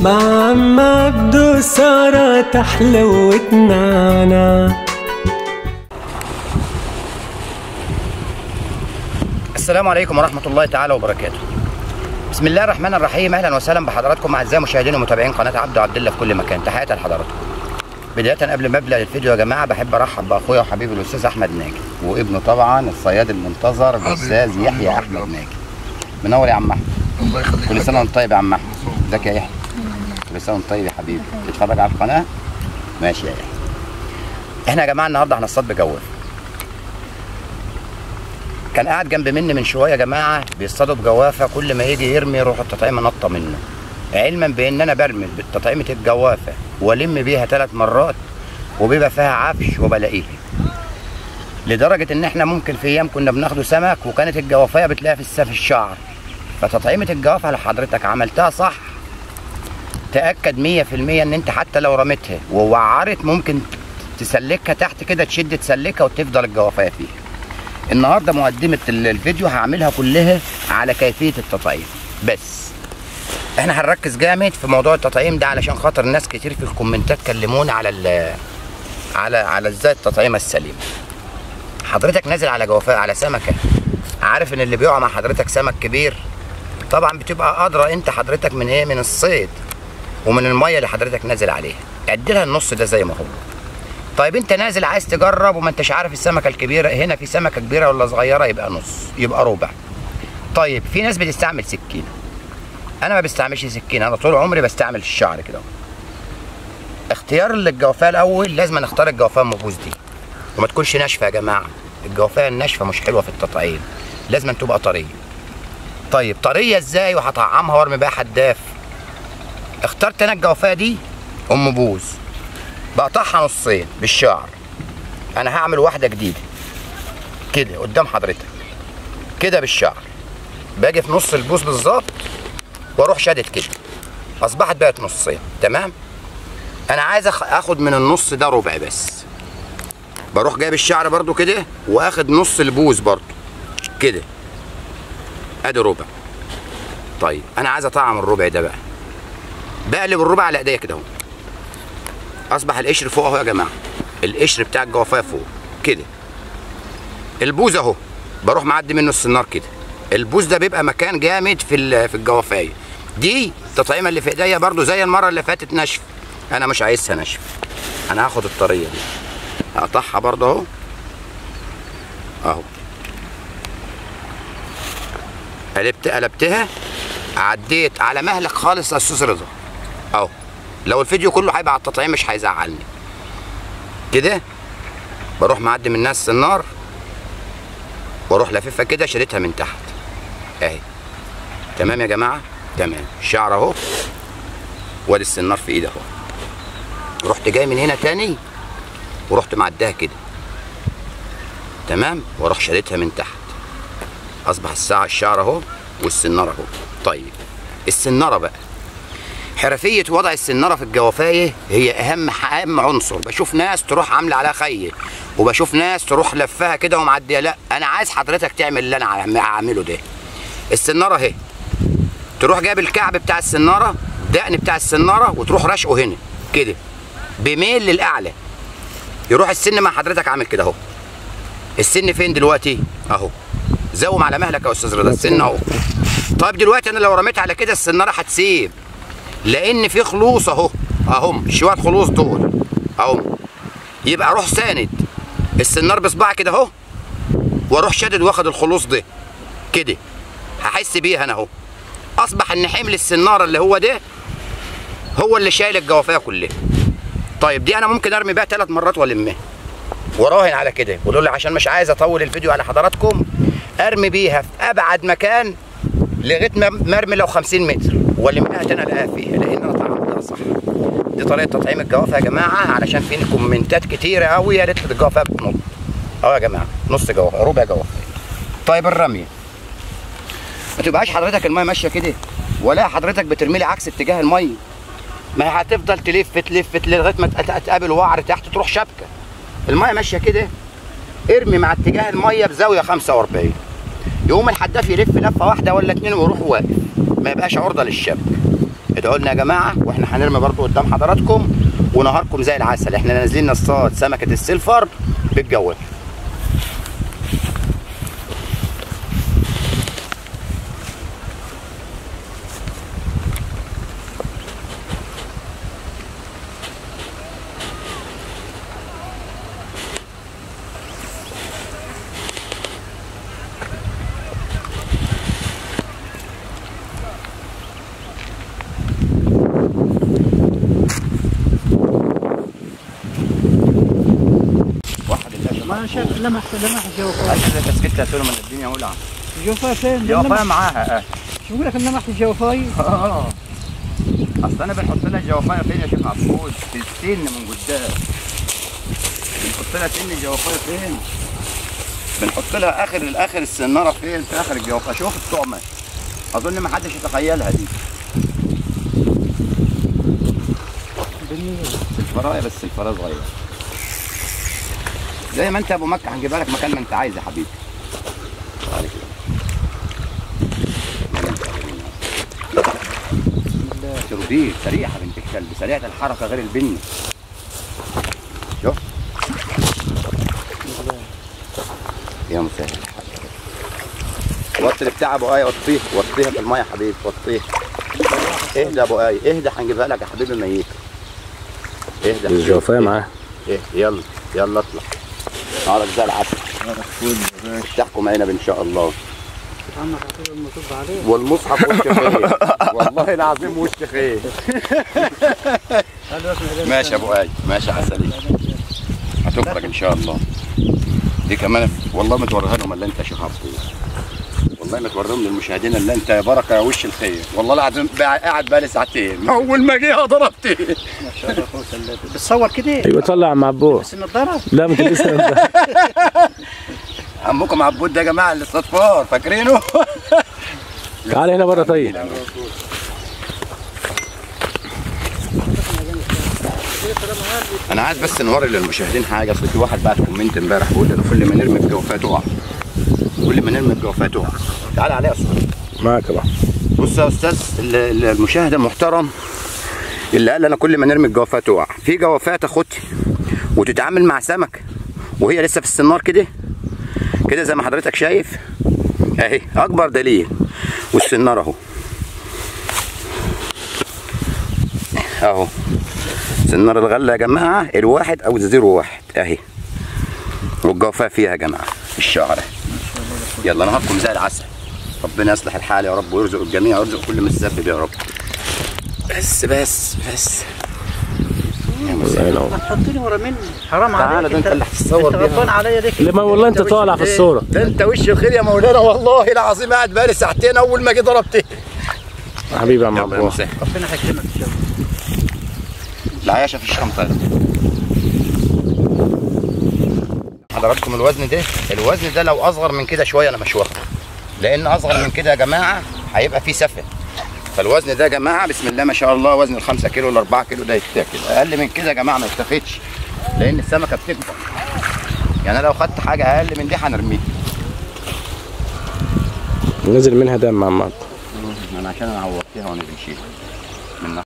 مع عم عبدو صارت حلوتنا السلام عليكم ورحمة الله تعالى وبركاته. بسم الله الرحمن الرحيم اهلا وسهلا بحضراتكم اعزائي مشاهدين ومتابعين قناة عبده عبد الله في كل مكان، تحياتي لحضراتكم. بداية قبل ما ابدا الفيديو يا جماعة بحب ارحب باخويا وحبيبي الاستاذ احمد ناجي وابنه طبعا الصياد المنتظر الاستاذ يحيى احمد ناجي. منور يا عم احمد. الله يخليك كل سنة وانت طيب يا عم احمد. ازيك يا يحيى؟ كل سنة وانت طيب يا حبيبي. تتفرج على القناة؟ ماشي يا يحيى. احنا يا جماعة النهارده هنصطاد بجوف. كان قاعد جنب مني من شويه يا جماعه بيصطادوا بجوافه كل ما يجي يرمي يروح التطعيمه نطه منه علما بان انا برمي بتطعيمه الجوافه والم بيها ثلاث مرات وبيبقى فيها عفش وبلاقيه لدرجه ان احنا ممكن في ايام كنا بناخده سمك وكانت الجوافيه بتلاقيها في السف الشعر فتطعيمه الجوافه لو حضرتك عملتها صح تاكد 100% ان انت حتى لو رميتها ووعرت ممكن تسلكها تحت كده تشد تسلكها وتفضل الجوافيه فيها النهارده مقدمه ال- الفيديو هعملها كلها على كيفيه التطعيم بس احنا هنركز جامد في موضوع التطعيم ده علشان خاطر ناس كتير في الكومنتات كلمونا على ال على على ازاي التطعيمه السليمه حضرتك نازل على جوافه على سمكه عارف ان اللي بيقع مع حضرتك سمك كبير طبعا بتبقى ادرى انت حضرتك من ايه من الصيد ومن الميه اللي حضرتك نازل عليها اديلها النص ده زي ما هو طيب انت نازل عايز تجرب وما انتش عارف السمكه الكبيره هنا في سمكه كبيره ولا صغيره يبقى نص يبقى ربع طيب في ناس بتستعمل سكينه انا ما بستعملش سكينه انا طول عمري بستعمل الشعر كده اختيار الجوافه الاول لازم نختار الجوافه المبوس دي وما تكونش ناشفه يا جماعه الجوافه الناشفه مش حلوه في التطعيم لازم تبقى طريه طيب طريه ازاي وهطعمها وارمي بيها حداف اخترت انا الجوافه دي ام بوز بقطعها نصين بالشعر انا هعمل واحده جديده كده قدام حضرتك كده بالشعر باجي في نص البوز بالظبط واروح شادد كده اصبحت بقت نصين تمام انا عايز أخ- اخد من النص ده ربع بس بروح جايب الشعر برضو كده واخد نص البوز برضو كده ادي ربع طيب انا عايز اطعم الربع ده بقى بقلب الربع على ايديا كده اهو اصبح القشر فوق اهو يا جماعه القشر بتاع الجوافيه فوق كده البوز اهو بروح معدي منه السنار كده البوز ده بيبقى مكان جامد في ال- في الجوافيه دي التطعيمه اللي في ايديا برضو زي المره اللي فاتت ناشفه انا مش عايزها ناشفه انا هاخد الطريه دي هقطعها برضو اهو اهو قلبت قلبتها عديت على مهلك خالص يا استاذ رضا اهو لو الفيديو كله هيبقى على التطعيم مش هيزعلني كده بروح معدي من الناس النار واروح لاففها كده شريتها من تحت اهي تمام يا جماعه تمام الشعر اهو وادي السنار في ايدي اهو رحت جاي من هنا تاني ورحت معديها كده تمام واروح شريتها من تحت اصبح الساعه الشعر اهو والسناره اهو طيب السناره بقى حرفيه وضع السناره في الجوافايه هي اهم اهم عنصر بشوف ناس تروح عامله عليها خي وبشوف ناس تروح لفها كده ومعديه لا انا عايز حضرتك تعمل اللي انا عم- عامله ده السناره اهي تروح جايب الكعب بتاع السناره دقن بتاع السناره وتروح راشقه هنا كده بميل للاعلى يروح السن مع حضرتك عامل كده اهو السن فين دلوقتي اهو زوم على مهلك يا استاذ رضا السن اهو طيب دلوقتي انا لو رميت على كده السناره هتسيب لان في خلوص اهو اهم شويه خلوص دول اهو يبقى اروح ساند السنار بصباعي كده اهو واروح شادد واخد الخلوص ده كده هحس بيها انا اهو اصبح ان حمل السناره اللي هو ده هو اللي شايل الجوافيه كلها طيب دي انا ممكن ارمي بيها ثلاث مرات والمها وراهن على كده ودول عشان مش عايز اطول الفيديو على حضراتكم ارمي بيها في ابعد مكان لغايه ما مرمي لو 50 متر والمها تاني الاقيها فيها لان انا طعمتها صح دي طريقه تطعيم الجوافه يا جماعه علشان في كومنتات كتيره قوي يا ريت الجوافه بتنط اهو يا جماعه نص جوافه ربع جوافه طيب الرميه ما تبقاش حضرتك الميه ماشيه كده ولا حضرتك بترمي لي عكس اتجاه الميه ما هي هتفضل تلف تلف تلف لغايه ما تق- تقابل وعر تحت تروح شبكه الميه ماشيه كده ارمي مع اتجاه الميه بزاويه 45 يقوم الحداف يلف لفه واحده ولا اتنين ويروح واقف ما يبقاش عرضه للشبك ادعوا لنا يا جماعه واحنا هنرمي برضو قدام حضراتكم ونهاركم زي العسل احنا نازلين نصطاد سمكه السلفر بالجوال واحد الله ما شاف لمح لمح الجوفاء عشان تسكت يا سلمى الدنيا ولع الجوفاء فين؟ جوافه لمح معاها اه شو بقول لك لمح الجوفاء اه اصل انا بنحط لها الجوافايه فين يا شيخ عبود في السن من قدام بنحط لها سن الجوافايه فين بنحط لها اخر الاخر السناره فين في اخر الجوافه شوف الطعمه اظن ما حدش يتخيلها دي الفرايه بس الفرايه صغيره زي ما انت يا ابو مكه هنجيبها لك مكان ما انت عايز يا حبيبي تعالى كده تربيه سريعه بنت الكلب سريعه الحركه غير البني شوف يا مسهل وطي بتاع ابو ايه وطيه وطيها في الميه يا حبيبي وطيه اهدى يا ابو ايه اهدى هنجيبها لك يا حبيبي ميت اهدى الجوفاء معاه ايه يلا يلا اطلع نهارك زي العسل تحكم عنب ان شاء الله عمك عطيه المطب عليه والمصحف وش خير والله العظيم وش خير ماشي يا ابو اي ماشي عسلي هتفرج ان شاء الله دي كمان والله ما توريها لهم الا انت يا شيخ عبود والله ما توريهم للمشاهدين الا انت يا بركه يا وش الخير والله العظيم بقى- قاعد بقالي ساعتين اول ما جه ضربتي ما شاء الله قوة الا بالله بتصور كده ايوه طلع مع عبود بس النضاره لا ما كنت لسه عمكم عبود ده يا جماعه الاستطفار فاكرينه تعال هنا بره طيب انا عايز بس نوري للمشاهدين حاجه اصل في واحد بعت كومنت امبارح بيقول لي كل ما نرمي الجوفاء تقع كل ما نرمي الجوفاء تقع تعال عليها اصلا معاك يا بابا بص يا استاذ ال- ال- المشاهد المحترم اللي قال انا كل ما نرمي الجوافه تقع في جوافه تاخدها وتتعامل مع سمك وهي لسه في السنار كده كده زي ما حضرتك شايف اهي اكبر دليل والسنار اهو اهو سنار الغله يا جماعه الواحد او الزيرو واحد اهي والجوافه فيها يا جماعه الشعر يلا انا هكم زي العسل ربنا يصلح الحال يا رب ويرزق الجميع ويرزق كل متسبب يا رب بس بس بس يا الله مسهل. ينور ما تحطني ورا مني حرام عليك تعالى ده انت اللي هتتصور انت بيها. غضبان عليا ليك لما والله انت طالع في الصوره ده انت وش الخير يا مولانا والله العظيم قاعد بقالي ساعتين اول ما جه ضربتني حبيبي يا عم يلا يا عبود مسهل ربنا يكرمك ان شاء الله العياشه في الشنطه دي. حضراتكم الوزن ده الوزن ده لو اصغر من كده شويه انا مش واخده لان اصغر من كده يا جماعه هيبقى فيه سفه فالوزن ده يا جماعه بسم الله ما شاء الله وزن ال 5 كيلو ولا 4 كيلو ده يتاكل اقل من كده يا جماعه ما يتاخدش لان السمكه بتكبر يعني انا لو خدت حاجه اقل من دي هنرميها نزل منها دم يا عم عبود انا عشان انا عوضتها وانا بنشيل منها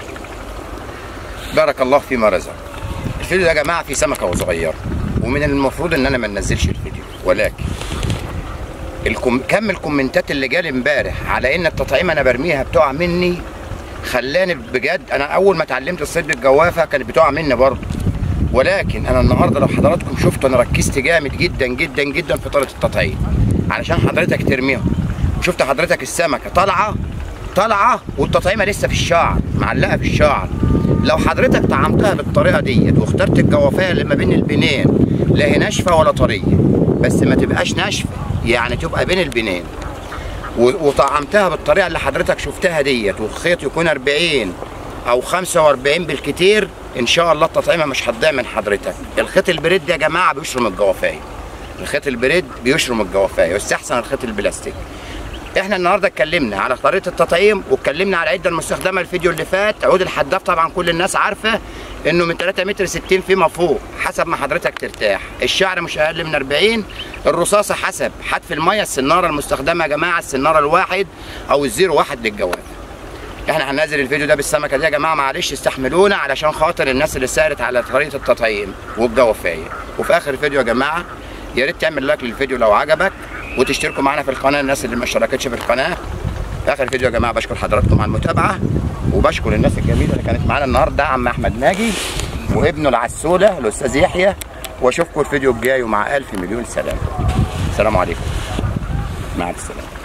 بارك الله فيما رزق الفيديو ده يا جماعه فيه سمكه صغيره ومن المفروض ان انا ما ننزلش الفيديو ولكن الكم... كم الكومنتات اللي جالي امبارح على ان التطعيم انا برميها بتقع مني خلاني بجد انا اول ما اتعلمت الصيد بالجوافه كانت بتقع مني برضه ولكن انا النهارده لو حضراتكم شفتوا انا ركزت جامد جدا جدا جدا في طريقه التطعيم علشان حضرتك ترميهم وشفت حضرتك السمكه طالعه طالعه والتطعيمه لسه في الشعر معلقه في الشعر لو حضرتك طعمتها بالطريقه ديت واخترت الجوافيه اللي ما بين البنين لا هي ناشفه ولا طريه بس ما تبقاش ناشفه يعني تبقى بين البنين و- وطعمتها بالطريقه اللي حضرتك شفتها ديت والخيط يكون 40 او 45 بالكتير ان شاء الله التطعيمه مش هتضيع من حضرتك الخيط البريد يا جماعه بيشرم الجوافيه الخيط البريد بيشرم الجوافيه يستحسن الخيط البلاستيك احنا النهارده اتكلمنا على طريقه التطعيم واتكلمنا على العده المستخدمه الفيديو اللي فات عود الحداف طبعا كل الناس عارفه انه من 3 متر 60 فيما فوق حسب ما حضرتك ترتاح الشعر مش اقل من 40 الرصاصه حسب حتف الميه السناره المستخدمه يا جماعه السناره الواحد او الزيرو واحد للجوافه احنا هننزل الفيديو ده بالسمكه دي يا جماعه معلش استحملونا علشان خاطر الناس اللي سالت على طريقه التطعيم والجوافيه وفي اخر الفيديو يا جماعه يا ريت تعمل لايك للفيديو لو عجبك وتشتركوا معانا في القناه الناس اللي ما اشتركتش في القناه في اخر الفيديو يا جماعه بشكر حضراتكم على المتابعه وبشكر الناس الجميله اللي كانت معانا النهارده عم احمد ناجي وابنه العسوله الاستاذ يحيى واشوفكم الفيديو الجاي ومع الف مليون سلامه السلام عليكم مع السلامه